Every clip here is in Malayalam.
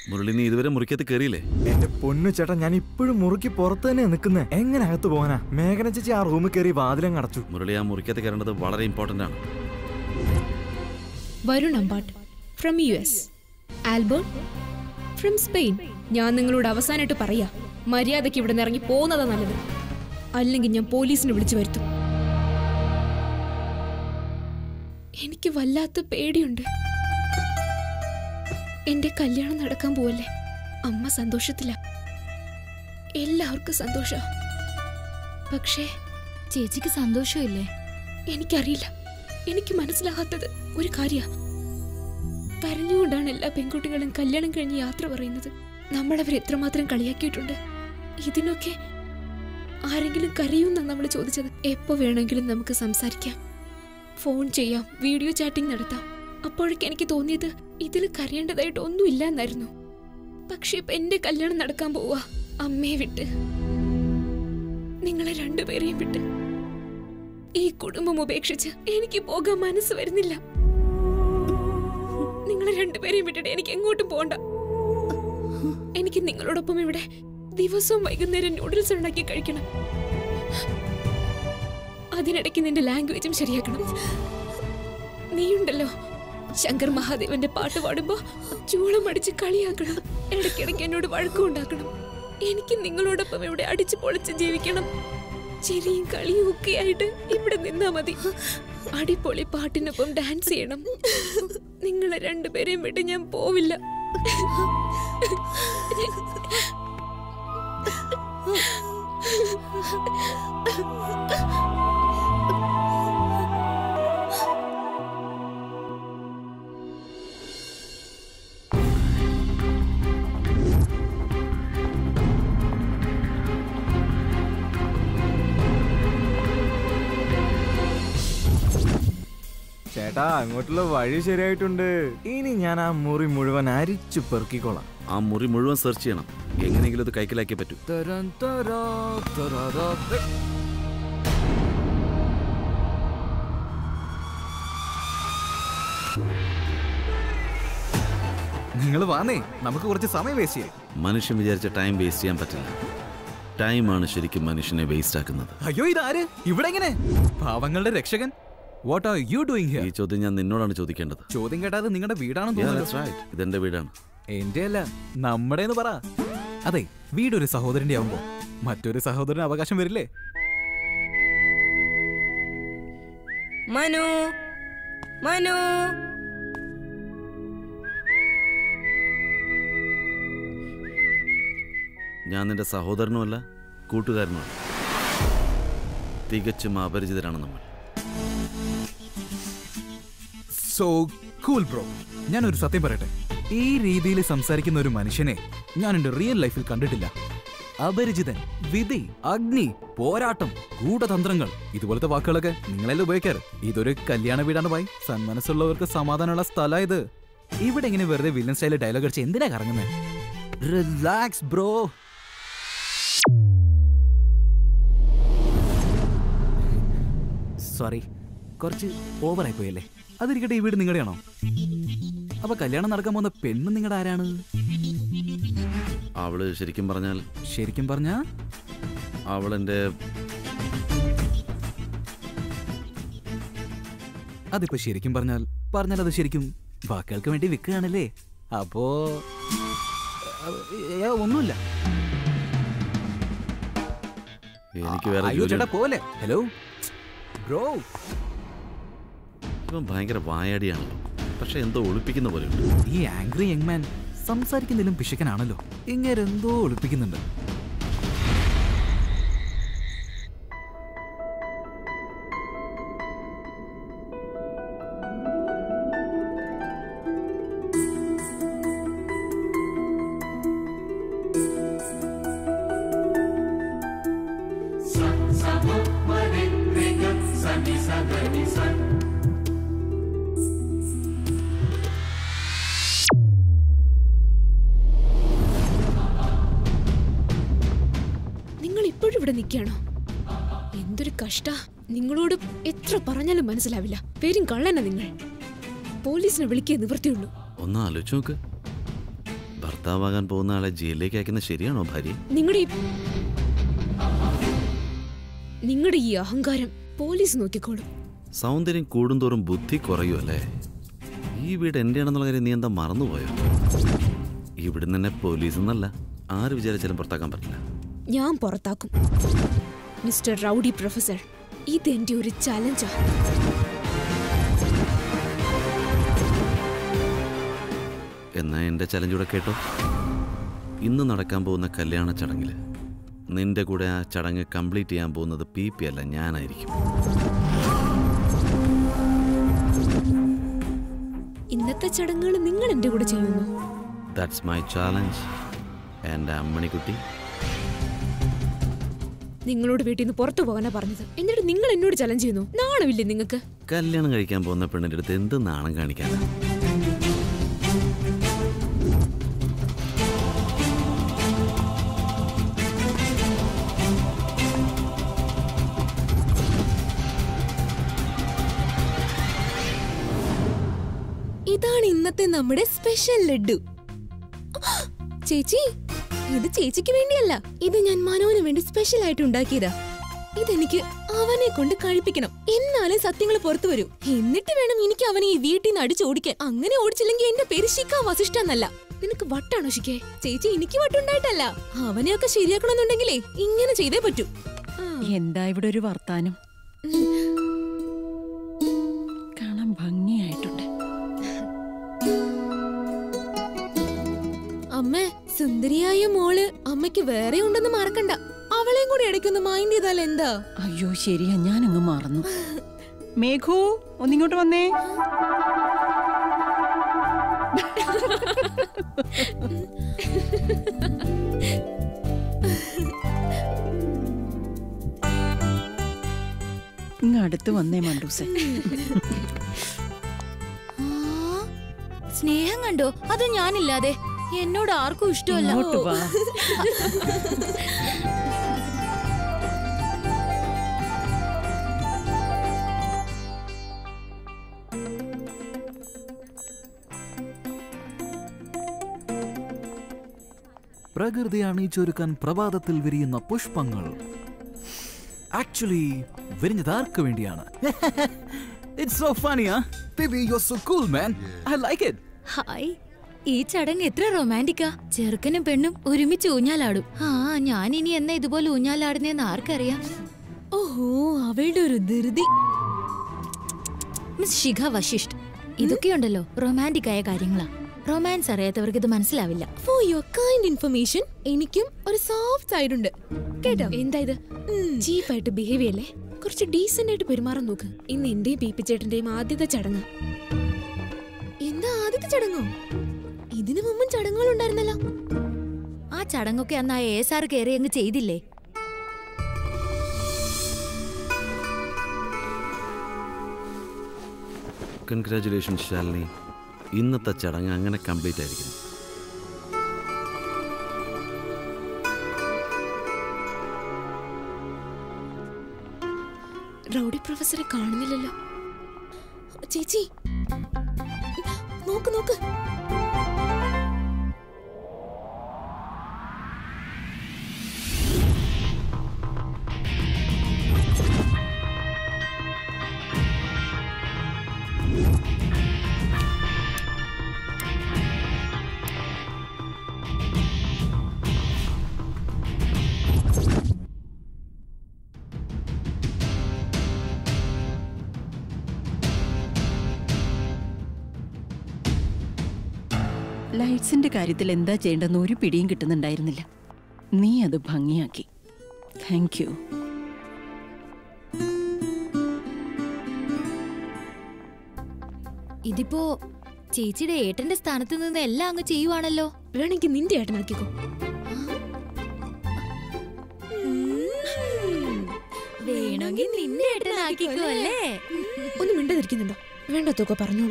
മുരളി നീ ഇതുവരെ മുറിക്കത്ത് കയറിയില്ലേ എന്റെ പൊന്നു ചേട്ടാ ഞാൻ ഇപ്പോഴും മുറുക്കി പുറത്ത് തന്നെ നിൽക്കുന്നേ എങ്ങനെ അകത്ത് പോകാനാ മേഘന ചേച്ചി ആ റൂമിൽ കയറി വാതിലും അടച്ചു മുരളി ആ മുറിക്കത്ത് കയറേണ്ടത് വളരെ ഇമ്പോർട്ടന്റ് ആണ് Varun Ambatt from U S Albert from Spain ഞാൻ നിങ്ങളോട് അവസാനമായിട്ട് പറയാ മര്യാദയ്ക്ക് ഇവിടെ നിന്ന് ഇറങ്ങി പോകുന്നതാ നല്ലത് അല്ലെങ്കിൽ ഞാൻ പോലീസിനെ വിളിച്ചു വരുത്തും എനിക്ക് വല്ലാത്ത പേടിയുണ്ട് എന്റെ കല്യാണം നടക്കാൻ പോവല്ലേ അമ്മ സന്തോഷത്തില എല്ലാവർക്കും സന്തോഷ പക്ഷേ ചേച്ചിക്ക് സന്തോഷമില്ലേ എനിക്കറിയില്ല എനിക്ക് മനസ്സിലാകാത്തത് ഒരു കാര്യ കരഞ്ഞുകൊണ്ടാണ് എല്ലാ പെൺകുട്ടികളും കല്യാണം കഴിഞ്ഞ് യാത്ര പറയുന്നത് നമ്മളവർ എത്രമാത്രം കളിയാക്കിയിട്ടുണ്ട് ഇതിനൊക്കെ ആരെങ്കിലും കരയൂന്നാ നമ്മൾ ചോദിച്ചത് എപ്പോ വേണമെങ്കിലും നമുക്ക് സംസാരിക്കാം ഫോൺ ചെയ്യാം വീഡിയോ ചാറ്റിംഗ് നടത്താം അപ്പോഴൊക്കെ എനിക്ക് തോന്നിയത് ഇതിൽ കരയേണ്ടതായിട്ട് ഒന്നുമില്ല എന്നായിരുന്നു പക്ഷെ ഇപ്പൊ എന്റെ കല്യാണം നടക്കാൻ പോവാ അമ്മയെ വിട്ട് നിങ്ങളെ രണ്ടുപേരെയും വിട്ട് ഈ കുടുംബം ഉപേക്ഷിച്ച് എനിക്ക് പോകാൻ മനസ്സ് വരുന്നില്ല നിങ്ങളെ രണ്ടുപേരെയും വിട്ടിട്ട് എനിക്ക് എങ്ങോട്ടും പോണ്ട എനിക്ക് നിങ്ങളോടൊപ്പം ഇവിടെ ദിവസവും വൈകുന്നേരം നൂഡിൽസ് ഉണ്ടാക്കി കഴിക്കണം അതിനിടയ്ക്ക് നിന്റെ ലാംഗ്വേജും ശരിയാക്കണം നീയുണ്ടല്ലോ ശങ്കർ മഹാദേവന്റെ പാട്ട് പാടുമ്പോ ചൂളം അടിച്ച് കളിയാക്കണം ഇടയ്ക്കിടയ്ക്ക് എന്നോട് വഴക്കം ഉണ്ടാക്കണം എനിക്ക് നിങ്ങളോടൊപ്പം ഇവിടെ അടിച്ചു പൊളിച്ച് ജീവിക്കണം ചിരിയും കളിയും ഒക്കെ ആയിട്ട് ഇവിടെ നിന്നാ മതി അടിപൊളി പാട്ടിനൊപ്പം ഡാൻസ് ചെയ്യണം നിങ്ങളെ രണ്ടുപേരെയും വിട്ട് ഞാൻ പോവില്ല ചേട്ടാ അങ്ങോട്ടുള്ള വഴി ശരിയായിട്ടുണ്ട് ഇനി ഞാൻ ആ മുറി മുഴുവൻ അരിച്ചു പെറുക്കിക്കോളാം ആ മുറി മുഴുവൻ സെർച്ച് ചെയ്യണം എങ്ങനെയെങ്കിലും അത് കൈക്കലാക്കിയേ പറ്റൂ തരൻ തരാ, തരാരാ, തെ. നിങ്ങൾ വാന്നേ നമുക്ക് കുറച്ച് സമയം വേസ്റ്റ് ചെയ്യാം മനുഷ്യൻ വിചാരിച്ച ടൈം വേസ്റ്റ് ചെയ്യാൻ പറ്റില്ല ടൈമാണ് ശരിക്കും മനുഷ്യനെ വേസ്റ്റ് ആക്കുന്നത് അയ്യോ ഇതാര് ഇവിടെ എങ്ങനെ പാവങ്ങളുടെ രക്ഷകൻ വാട്ട് ആർ യു ഡൂയിങ് ഈ ഹിയർ ചോദ്യം ഞാൻ നിന്നോടാണ് ചോദിക്കേണ്ടത് ചോദ്യം കേട്ടാത് നിങ്ങളുടെ വീടാണെന്ന് Yeah, തോന്നുന്നു that's right. ഇതെന്റെ വീടാണ് എന്റെ അല്ല നമ്മുടെ എന്ന് പറ അതെ വീടൊരു സഹോദരന്റെ ആവുമ്പോ മറ്റൊരു സഹോദരന് അവകാശം വരില്ലേ മനു മനു ഞാൻ നിന്റെ സഹോദരനുമല്ല കൂട്ടുകാരനുമല്ല തികച്ചും അപരിചിതരാണ് നമ്മൾ സോ കൂൾ ബ്രോ ഞാനൊരു സത്യം പറയട്ടെ ഈ രീതിയിൽ സംസാരിക്കുന്ന ഒരു മനുഷ്യനെ ഞാൻ എന്റെ റിയൽ ലൈഫിൽ കണ്ടിട്ടില്ല അപരിചിതൻ വിധി അഗ്നി പോരാട്ടം ഗൂഢതന്ത്രങ്ങൾ ഇതുപോലത്തെ വാക്കുകളൊക്കെ നിങ്ങളെല്ലാം ഉപയോഗിക്കാറ് ഇതൊരു കല്യാണ വീടാണ് ഭായി സന്മനസ്സുള്ളവർക്ക് സമാധാനമുള്ള സ്ഥല ഇത് ഇവിടെ ഇങ്ങനെ വെറുതെ വില്ലൻ സ്റ്റൈലിൽ ഡയലോഗ് അടിച്ച് എന്തിനാ കറങ്ങുന്നത് റിലാക്സ് ബ്രോ സോറി കുറച്ച് ഓവറായി പോയല്ലേ അതിരിക്കട്ടെ ഈ വീട് നിങ്ങളുടെയാണോ അപ്പൊ കല്യാണം നടക്കാൻ പോകുന്ന പെണ്ണ് നിങ്ങളുടെ ആരാണ് അവള് ശരിക്കും പറഞ്ഞാൽ ശരിക്കും പറഞ്ഞാ അവളെന്റെ അതിപ്പോ ശരിക്കും പറഞ്ഞാൽ പറഞ്ഞാൽ അത് ശരിക്കും വാക്കുകൾക്ക് വേണ്ടി വിൽക്കുകയാണല്ലേ അപ്പോ ഏ, ഒന്നുമില്ല എനിക്ക് വേറെ അയ്യോ ചേട്ടാ ജോലി പോലെ ഹലോ ബ്രോ ഇവൻ ഭയങ്കര വായാടിയാണല്ലോ പക്ഷെ എന്തോ ഒളിപ്പിക്കുന്ന പോലെയുണ്ട് ഈ ആംഗ്രി യങ് മാൻ സംസാരിക്കുന്നതിലും പിശക്കനാണല്ലോ ഇങ്ങനെ എന്തോ ഒളിപ്പിക്കുന്നുണ്ട് നിങ്ങൾ ഇപ്പോഴും ഇവിടെ നിൽക്കുകയാണോ എന്തൊരു കഷ്ട നിങ്ങളോട് എത്ര പറഞ്ഞാലും മനസ്സിലാവില്ല പേരും കള്ളന നിങ്ങൾ പോലീസിനെ വിളിക്കേ നിവൃത്തിയുള്ളൂ ഒന്ന് ആലോചിച്ച് നോക്ക് ഭർത്താവ് ഭർത്താവാകാൻ പോകുന്ന ആളെ ജയിലിലേക്ക് അയക്കുന്ന ശരിയാണോ ഭാര്യ നിങ്ങളുടെ നിങ്ങളുടെ ഈ അഹങ്കാരം പോലീസ് നോക്കിക്കോളും സൗന്ദര്യം കൂടുന്തോറും ബുദ്ധി കുറയുമല്ലേ ഈ വീട് എൻ്റെ ആണെന്നുള്ള കാര്യം നീ എന്താ മറന്നുപോയോ ഇവിടുന്ന് തന്നെ പോലീസ് എന്നല്ല ആര് വിചാരിച്ചാലും പുറത്താക്കാൻ പറ്റില്ല ഞാൻ പുറത്താക്കും മിസ്റ്റർ റൗഡി പ്രൊഫസർ ഇതെന്റെ ഒരു ചലഞ്ചാ എന്നാ എൻ്റെ ചലഞ്ചൂടെ കേട്ടോ ഇന്ന് നടക്കാൻ പോകുന്ന കല്യാണ ചടങ്ങിൽ നിന്റെ കൂടെ ആ ചടങ്ങ് കംപ്ലീറ്റ് ചെയ്യാൻ പോകുന്നത് പി പി അല്ല ഞാനായിരിക്കും ഇന്നത്തെ ചടങ്ങുകൾ നിങ്ങൾ എന്റെ കൂടെ ചെയ്യുന്നു ദാറ്റ്സ് മൈ ചാലഞ്ച് എൻ്റെ അമ്മണിക്കുട്ടി നിങ്ങളോട് വീട്ടിൽ നിന്ന് പുറത്തു പോകാനാ പറഞ്ഞത് എന്നിട്ട് നിങ്ങൾ എന്നോട് ചലഞ്ച് ചെയ്യുന്നു നാണമില്ലേ നിങ്ങൾക്ക് കല്യാണം കഴിക്കാൻ പോകുന്ന പെണ്ണിൻ്റെ അടുത്ത് എന്ത് നാണം കാണിക്കാനാ ഇതാണ് ഇന്നത്തെ നമ്മുടെ സ്പെഷ്യൽ ലഡു ചേച്ചി ഇത് ചേച്ചിക്ക് വേണ്ടിയല്ല ഇത് ഞാൻ മനോന് വേണ്ടി സ്പെഷ്യൽ ആയിട്ട് ഉണ്ടാക്കിയതാ ഇതെനിക്ക് അവനെ കൊണ്ട് കഴിപ്പിക്കണം എന്നാലും സത്യങ്ങൾ പുറത്തു വരൂ എന്നിട്ട് വേണം എനിക്ക് അവനെ ഈ വീട്ടിൽ നിന്ന് അടിച്ചോടിക്കാൻ അങ്ങനെ ഓടിച്ചില്ലെങ്കിൽ എന്റെ പേര് ശിഖ വസിഷ്ഠ എന്നല്ല നിനക്ക് വട്ടാണോ ശിക്കേ ചേച്ചി എനിക്ക് വട്ടുണ്ടായിട്ടല്ല അവനെയൊക്കെ ശരിയാക്കണമെന്നുണ്ടെങ്കിലേ ഇങ്ങനെ ചെയ്തേ പറ്റൂ എന്താ ഇവിടെ ഒരു വർത്താനം കാണാൻ ഭംഗിയായിട്ടുണ്ട് അമ്മേ സുന്ദരിയായ മോള് അമ്മയ്ക്ക് വേറെ ഉണ്ടെന്ന് മറക്കണ്ട അവളെയും കൂടി ഇടയ്ക്കൊന്ന് മൈൻഡ് ചെയ്താൽ എന്താ അയ്യോ ശരിയാ ഞാനങ്ങ് മറന്നു മേഘു ഒന്നിങ്ങോട്ട് വന്നേ ഇങ്ങ് അടുത്ത് വന്നേ മണ്ടൂസെ ആ, സ്നേഹം കണ്ടോ അത് ഞാനില്ലാതെ എന്നോട് ആർക്കും ഇഷ്ടമല്ല ഇങ്ങോട്ട് വാ പ്രകൃതി അണിയിച്ചൊരുക്കാൻ പ്രഭാതത്തിൽ വിരിയുന്ന പുഷ്പങ്ങൾ ആക്ച്വലി വിരിഞ്ഞത് ആർക്ക് വേണ്ടിയാണ് ഇറ്റ്സ് സോ ഫണിയാ baby you are so cool man I like it hi ഈ ചടങ്ങ് എത്ര റൊമാൻറ്റിക്കാ ചെറുക്കനും പെണ്ണും ഒരുമിച്ച് ഊഞ്ഞാലാടും ആ ഞാൻ ഇനി എന്നാ ഇതുപോലെ ഊഞ്ഞാലാടുന്നേന്ന് ആർക്കറിയാം ഓഹോ അവളുടെ ഒരു ധൃതി മിസ് ശിഖ വശിഷ്ഠ് ഇതൊക്കെയുണ്ടല്ലോ റൊമാൻറ്റിക് ആയ കാര്യങ്ങളാ റൊമാൻസ് അറിയാത്തവർക്ക് ഇത് മനസ്സിലാവില്ല ഫോർ യുവർ കൈൻഡ് ഇൻഫർമേഷൻ എനിക്കും ഒരു സോഫ്റ്റ് സൈഡ് ഉണ്ട് കേട്ടോ എന്താ ഇത് ചീപ്പായിട്ട് ബിഹേവ് ചെയ്യല്ലേ കുറച്ച് ഡീസന്റ് ആയിട്ട് പെരുമാറാൻ നോക്ക് ഇന്ന് എന്റെയും പി പി ചേട്ടന്റെയും ആദ്യത്തെ ചടങ്ങ് എന്താ ആദ്യത്തെ ചടങ്ങോ ഇതിനു മുമ്പും ചടങ്ങുകൾ ഉണ്ടായിരുന്നല്ലോ ആ ചടങ്ങൊക്കെ അന്ന് ആ എസ് ആർ കയറി അങ്ങ് ചെയ്തില്ലേ കൺഗ്രാറ്റുലേഷൻ ശാലിനി ഇന്നത്തെ ചടങ്ങ് അങ്ങനെ കംപ്ലീറ്റ് ആയിരിക്കുന്നു റൗഡി പ്രൊഫസറെ കാണുന്നില്ലല്ലോ ചേച്ചി നോക്ക് നോക്ക് ലൈറ്റ്സിന്റെ കാര്യത്തിൽ എന്താ ചെയ്യേണ്ടെന്ന് ഒരു പിടിയും കിട്ടുന്നുണ്ടായിരുന്നില്ല നീ അത് ഭംഗിയാക്കി താങ്ക് യു ഇതിപ്പോ ചേച്ചിയുടെ ഏട്ടന്റെ സ്ഥാനത്ത് നിന്ന് എല്ലാം അങ്ങ് ചെയ്യുവാണല്ലോ വേണമെങ്കിൽ നിന്റെ ഏട്ടനാക്കിക്കോ വേണമെങ്കിൽ നിന്നെ ഏട്ടനാക്കിക്കോ അല്ലേ ഒന്ന് മിണ്ടാതിരിക്കുന്നുണ്ടോ വേണ്ടാത്തൊക്കെ പറഞ്ഞോളൂ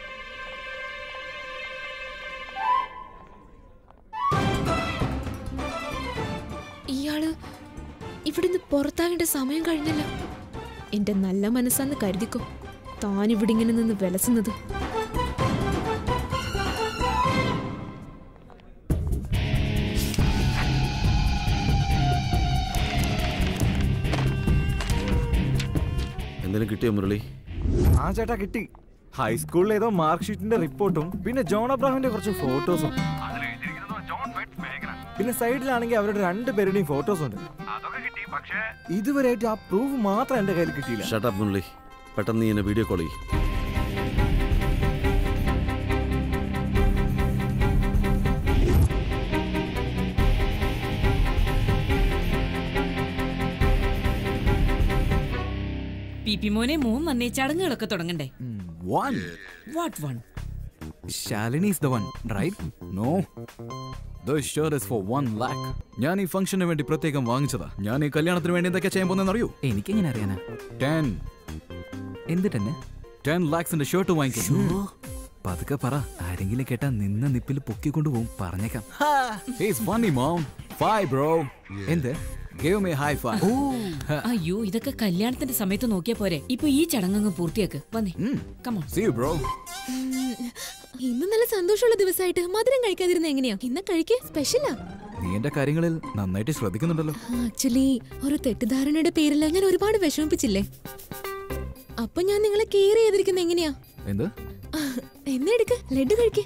ഇയാള് ഇവിടുന്ന് പുറത്താകേണ്ട സമയം കഴിഞ്ഞല്ലോ എന്റെ നല്ല മനസ്സാന്ന് കരുതിക്കോ താൻ ഇവിടെ ഇങ്ങനെ നിന്ന് വിലസുന്നത് കിട്ടിയോ മുരളി ആ ചേട്ടാ കിട്ടി ഹൈസ്കൂളിൽ ഏതോ മാർക്ക് ഷീറ്റിന്റെ റിപ്പോർട്ടും പിന്നെ ജോൺ അബ്രാഹിമിന്റെ കുറച്ച് ഫോട്ടോസും പിന്നെ സൈഡിലാണെങ്കിൽ അവരുടെ രണ്ട് പേരുടെയും ഫോട്ടോസ് ഉണ്ട് ഇതുവരെയായിട്ട് ആ പ്രൂഫ് മാത്രം എന്റെ കയ്യിൽ കിട്ടിയില്ല ഷട്ടപ്പ് മുരളി പെട്ടെന്ന് നീ എന്നെ വീഡിയോ കോൾ ചെയ്യും പി പി മോനെ മോൻ വന്നേ ചടങ്ങുകളൊക്കെ തുടങ്ങണ്ടേ one what one Shalini is the one, right? No. The shirt is for one lakh. ഞാൻ ഈ ഫംഗ്ഷന് വേണ്ടി പ്രത്യേകം വാങ്ങിച്ചതാ ഞാൻ ഈ കല്യാണത്തിന് വേണ്ടി എന്തൊക്കെ ചെയ്യാൻ പോകുന്നതെന്ന് അറിയോ എനിക്കെങ്ങനെ അറിയാനാ ടെൻ എന്ത് ടെന്ന് ടെൻ ലാക്സിന്റെ ഷർട്ട് വാങ്ങിക്കും പതുക്കെ പറ ആരെങ്കിലും കേട്ടാ നിന്ന നിപ്പിൽ പൊക്കിക്കൊണ്ടു പോകും പറഞ്ഞേക്കാം He's funny, mom. Five, bro. എന്ത് Give me high five. അയ്യോ ഇതൊക്കെ കല്യാണത്തിന്റെ സമയത്ത് നോക്കിയാ പോരെ ഇപ്പൊ ഈ ചടങ്ങ് പൂർത്തിയാക്ക് വന്നേ കമോൺ See you, bro. ഇന്ന് നല്ല സന്തോഷമുള്ള ദിവസമായിട്ട് മധുരം കഴിക്കാതിരുന്ന എങ്ങനെയാ ഇന്ന് കഴിക്കേ സ്പെഷ്യലാ നീ എന്റെ കാര്യങ്ങളിൽ നന്നായിട്ട് ശ്രദ്ധിക്കുന്നുണ്ടല്ലോ ആക്ച്വലി ഒരു തെറ്റിദ്ധാരണയുടെ പേരിൽ ഞാൻ ഒരുപാട് വിഷമിപ്പിച്ചില്ലേ അപ്പൊ ഞാൻ നിങ്ങളെ കെയർ ചെയ്തിരിക്കുന്ന എങ്ങനെയാ എന്ത് എന്നെ എടുക്ക ലഡു കഴിക്കേ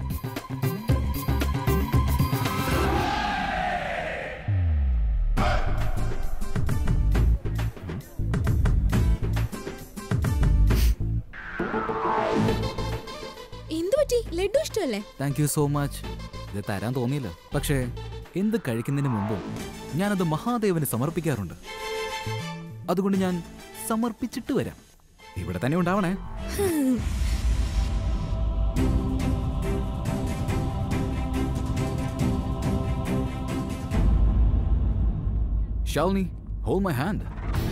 എന്തു പറ്റി ലഡു ഇഷ്ടമല്ലേ താങ്ക് യു സോ മച്ച് ഇത് തരാൻ തോന്നിയില്ല പക്ഷേ എന്ത് കഴിക്കുന്നതിന് മുമ്പും ഞാനത് മഹാദേവന് സമർപ്പിക്കാറുണ്ട് അതുകൊണ്ട് ഞാൻ സമർപ്പിച്ചിട്ട് വരാം ഇവിടെ തന്നെ ഉണ്ടാവണേ ഷാൽനി ഹോൾ മൈ ഹാൻഡ്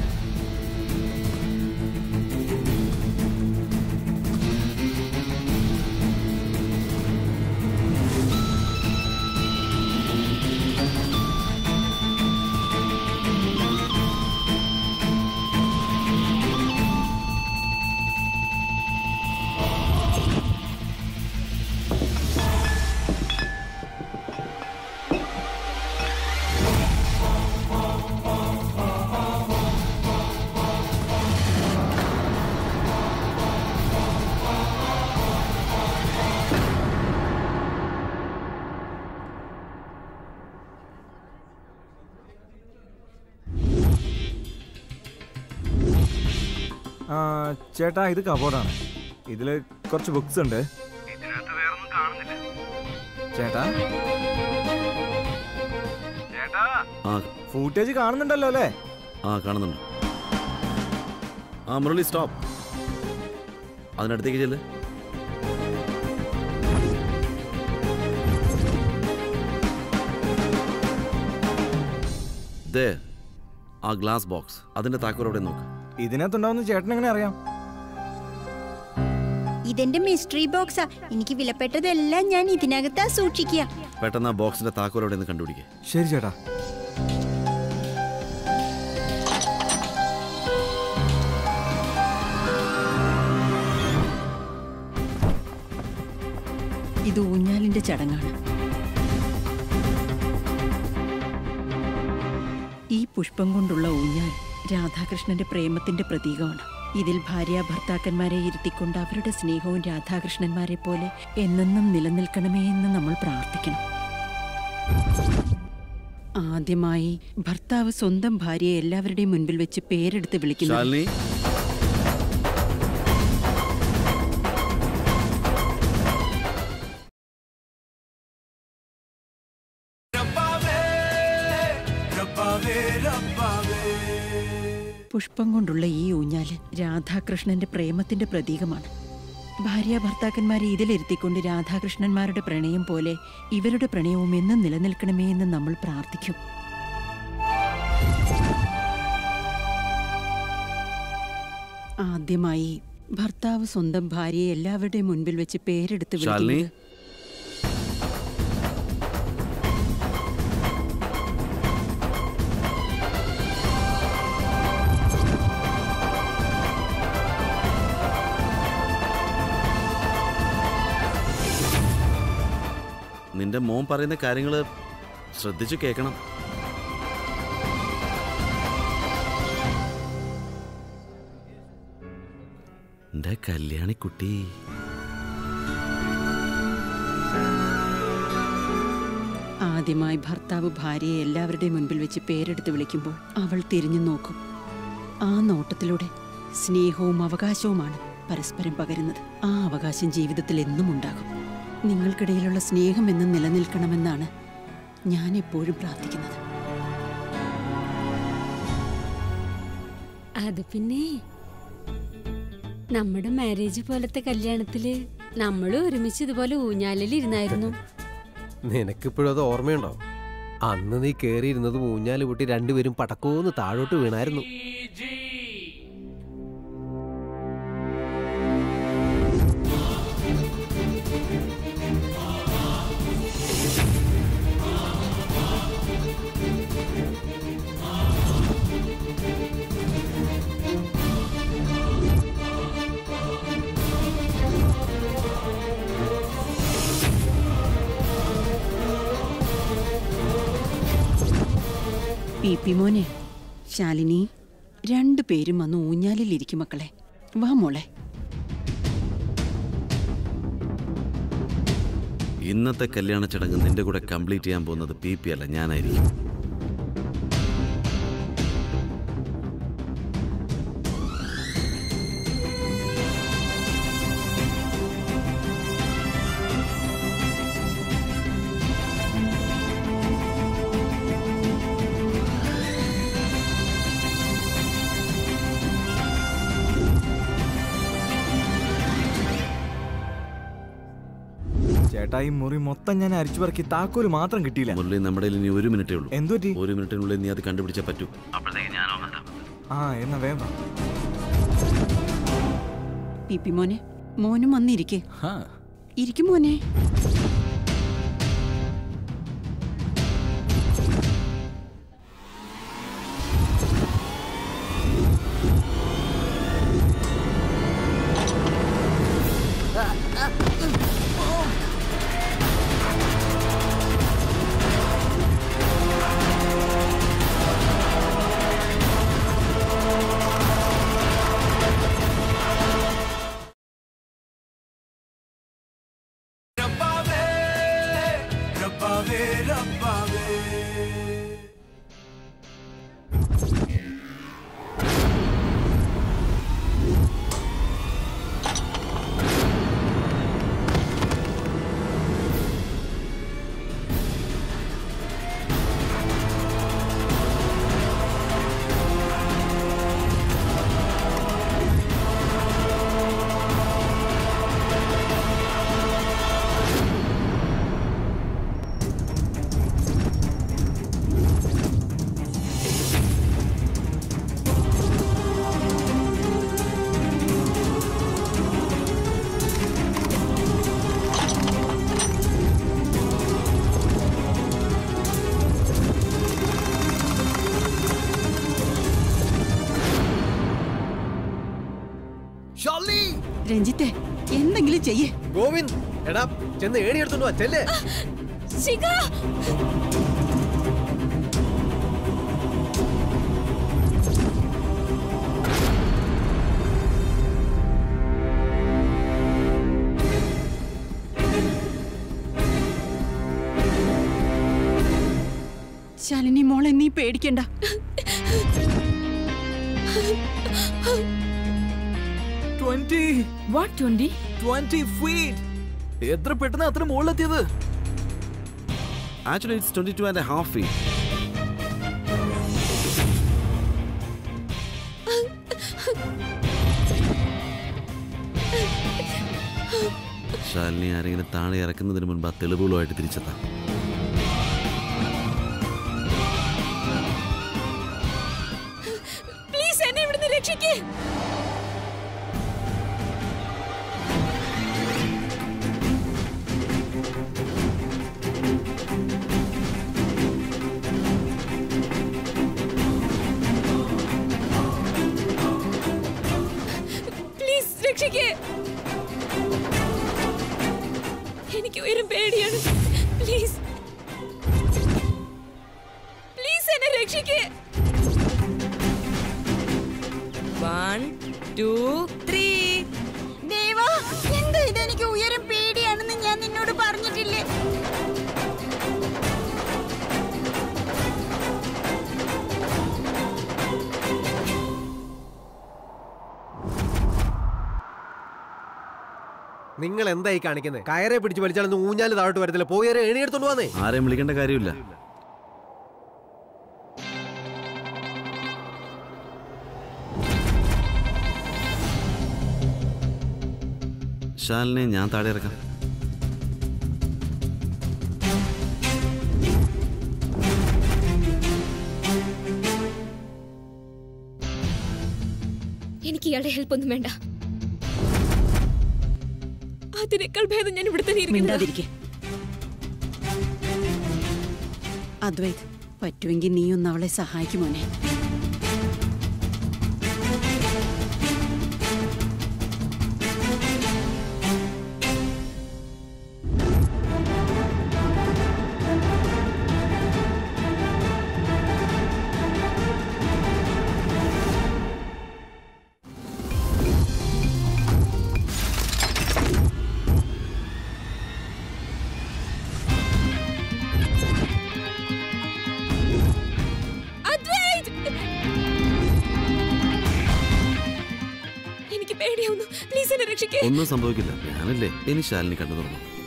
ആ ചേട്ടാ ഇത് കബോർഡാണ് ഇതില് കുറച്ച് ബുക്സ് ഉണ്ട് ചേട്ടാ ആ ഫൂട്ടേജ് കാണുന്നുണ്ടല്ലോ അല്ലേ ആ കാണുന്നുണ്ട് ആ മുരളി സ്റ്റോപ്പ് അതിനടുത്തേക്ക് ചെല്ല് ദേ ആ ഗ്ലാസ് ബോക്സ് അതിന്റെ താക്കോൽ എവിടെ നോക്ക് ഇതിനകത്തുണ്ടാവുന്ന ചേട്ടൻ എങ്ങനെ അറിയാം ഇതെന്റെ മിസ്റ്ററി ബോക്സാ എനിക്ക് വിലപ്പെട്ടതെല്ലാം ഞാൻ ഇതിനകത്താ സൂക്ഷിക്കുക പെട്ടെന്ന് ആ ബോക്സിന്റെ താക്കോൽ എവിടെ നിന്ന് കണ്ടുപിടിക്കുക ശരി ചേട്ടാ ഇത് ഊഞ്ഞാലിന്റെ ചടങ്ങാണ് ഈ പുഷ്പം കൊണ്ടുള്ള ഊഞ്ഞാൽ രാധാകൃഷ്ണന്റെ പ്രേമത്തിന്റെ പ്രതീകമാണ് ഇതിൽ ഭാര്യ ഭർത്താക്കന്മാരെ ഇരുത്തിക്കൊണ്ട് അവരുടെ സ്നേഹവും രാധാകൃഷ്ണന്മാരെ പോലെ എന്നെന്നും നിലനിൽക്കണമേ എന്ന് നമ്മൾ പ്രാർത്ഥിക്കണം ആദ്യമായി ഭർത്താവ് സ്വന്തം ഭാര്യയെ എല്ലാവരുടെയും മുൻപിൽ വെച്ച് പേരെടുത്ത് വിളിക്കുന്നു ശാലിനി പുഷ്പം കൊണ്ടുള്ള ഈ ഊഞ്ഞാല് രാധാകൃഷ്ണന്റെ പ്രേമത്തിന്റെ പ്രതീകമാണ് ഭാര്യ ഭർത്താക്കന്മാരെ ഇതിലിരുത്തിക്കൊണ്ട് രാധാകൃഷ്ണന്മാരുടെ പ്രണയം പോലെ ഇവരുടെ പ്രണയവും എന്നും നിലനിൽക്കണമേ എന്ന് നമ്മൾ പ്രാർത്ഥിക്കും ആദ്യമായി ഭർത്താവ് സ്വന്തം ഭാര്യയെ എല്ലാവരുടെയും മുൻപിൽ വെച്ച് പേരെടുത്ത് ശാലിനി വിളിക്കുന്നത് നിന്റെ മോൻ പറയുന്ന കാര്യങ്ങൾ ശ്രദ്ധിച്ചു കേൾക്കണം എന്റെ കല്യാണിക്കുട്ടി ആദ്യമായി ഭർത്താവ് ഭാര്യയെ എല്ലാവരുടെയും മുൻപിൽ വെച്ച് പേരെടുത്ത് വിളിക്കുമ്പോൾ അവൾ തിരിഞ്ഞു നോക്കും ആ നോട്ടത്തിലൂടെ സ്നേഹവും അവകാശവുമാണ് പരസ്പരം പകരുന്നത് ആ അവകാശം ജീവിതത്തിൽ എന്നും ഉണ്ടാകും നിങ്ങൾക്കിടയിലുള്ള സ്നേഹം എന്നും നിലനിൽക്കണമെന്നാണ് ഞാൻ എപ്പോഴും പ്രാർത്ഥിക്കുന്നത് അത് പിന്നെ നമ്മുടെ മാരേജ് പോലത്തെ കല്യാണത്തില് നമ്മളും ഒരുമിച്ച് ഇതുപോലെ ഊഞ്ഞാലിൽ ഇരുന്നായിരുന്നു നിനക്കിപ്പോഴും അത് ഓർമ്മയുണ്ടോ അന്ന് നീ കേറിയിരുന്നതും ഊഞ്ഞാല് പൊട്ടി രണ്ടുപേരും പടക്കോന്ന് താഴോട്ട് വീണായിരുന്നു പി പി മോനെ ശാലിനി രണ്ടു പേരും വന്ന് ഊഞ്ഞാലിലിരിക്കും മക്കളെ വാ മോളെ ഇന്നത്തെ കല്യാണ ചടങ്ങ് നിന്റെ കൂടെ കംപ്ലീറ്റ് ചെയ്യാൻ പോകുന്നത് പി പി അല്ല ഞാനായിരിക്കും ചേട്ടാ ഈ മുറി മൊത്തം ഞാൻ അരിച്ചു പറക്കി താക്കോല് മാത്രം കിട്ടിയില്ല മുരളി നമ്മുടെ കയ്യിൽ ഇനി ഒരു മിനിറ്റേ ഉള്ളൂ എന്തു പറ്റി ഒരു മിനിറ്റിനുള്ളിൽ നീ അത് കണ്ടുപിടിച്ചേ പറ്റൂ അപ്പോഴത്തേക്ക് ഞാൻ ആ എന്നാ വേഗം വാ. പി പി മോനെ മോനും വന്നിരിക്കേ ഇരിക്കും മോനെ രഞ്ജിത്തെ എന്തെങ്കിലും ചെയ്യേ ഗോവിന്ദ് എടാ ചെന്ന് ഏണി എടുത്തോണ്ട് വാ ചെല്ലേ ശാലിനി മോളെ നീ പേടിക്കണ്ട twenty what twenty twenty feet എത്ര പെട്ടെന്ന് അത്ര മുകളിലെത്തിയത് actually it's twenty two and half feet Shalini ആരെങ്കിലും താഴെ ഇറക്കുന്നതിന് മുൻപ് ആ തെളിവുകളുമായിട്ട് തിരിച്ചെത്താം പ്ലീസ് എന്നെ ഇവിടുന്ന് രക്ഷിക്കേ പ്ലീസ് രക്ഷിക്കേ എനിക്ക് ഉയരം പേടിയാണ് പ്ലീസ് പ്ലീസ് എന്നെ രക്ഷിക്കേ വൺ ടു ത്രീ എനിക്ക് ഉയരം പേടിയാണെന്ന് ഞാൻ നിന്നോട് പറഞ്ഞിട്ടില്ലേ നിങ്ങൾ എന്തായി കാണിക്കുന്നത് കയറെ പിടിച്ച് വലിച്ചാലൊന്നും ഊഞ്ഞാല് താഴോട്ട് വരത്തില്ല പോയേരെ എണിയെടുത്തോണ്ട് വന്നേ ആരെയും വിളിക്കേണ്ട കാര്യമില്ല ശാലിനെ ഞാൻ താഴെ ഇറക്കാം എനിക്ക് ഇയാളുടെ ഹെൽപ്പ് ഒന്നും വേണ്ട അതിനേക്കാൾ ഭേദം ഞാൻ ഇവിടെ തന്നെ ഇരിക്കുന്നത് മിണ്ടാതിരിക്കെ അദ്വൈത് പറ്റുമെങ്കിൽ നീ ഒന്ന് അവളെ സഹായിക്കുമോനെ അദ്വൈത്! എനിക്ക് പേടിയാവുന്നു പ്ലീസ് എന്നെ രക്ഷിക്കേ ഒന്നും സംഭവിക്കില്ല ഞാനല്ലേ ഇനി ശാലിനി കണ്ടു തുറന്നു